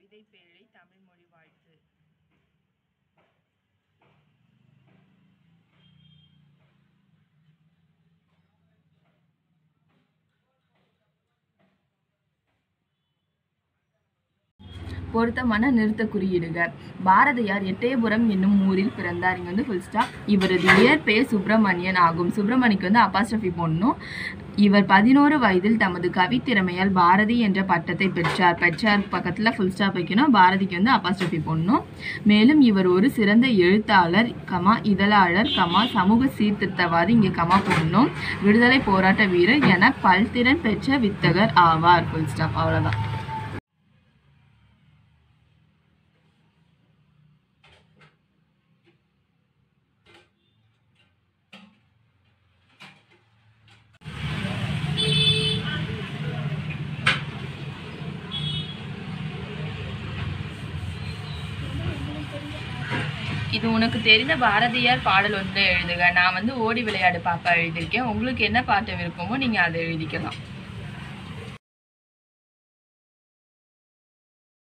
கவிதை பேழை தமிழ் மொழி வாழ்த்து பொருத்தமான நிறுத்த குறியீடுக பாரதியார் எட்டயபுரம் என்னும் ஊரில் பிறந்தார் இங்க வந்து ஃபுல் ஸ்டாப் இவரது இயற்பெயர் சுப்பிரமணியன் ஆகும் சுப்பிரமணிக்கு வந்து அப்பாஸ்ட்ரஃபி போடணும் இவர் பதினோரு வயதில் தமது கவித்திறமையால் பாரதி என்ற பட்டத்தை பெற்றார் பெற்றார் பக்கத்தில் ஃபுல் ஸ்டாப் வைக்கணும் பாரதிக்கு வந்து அப்பாஸ்ட்ரஃபி போடணும் மேலும் இவர் ஒரு சிறந்த எழுத்தாளர் கமா இதழாளர் கமா சமூக சீர்திருத்தவாதி இங்கே கமா போடணும் விடுதலை போராட்ட வீரர் என பல்திறன் பெற்ற வித்தகர் ஆவார் ஃபுல் ஸ்டாப் அவ்வளோதான் இது உனக்கு தெரிந்த பாரதியார் பாடல் ஒன்றை எழுதுக நான் வந்து ஓடி விளையாடு பாப்பா எழுதியிருக்கேன் உங்களுக்கு என்ன பாட்டு விருப்பமோ நீங்கள் அதை எழுதிக்கலாம்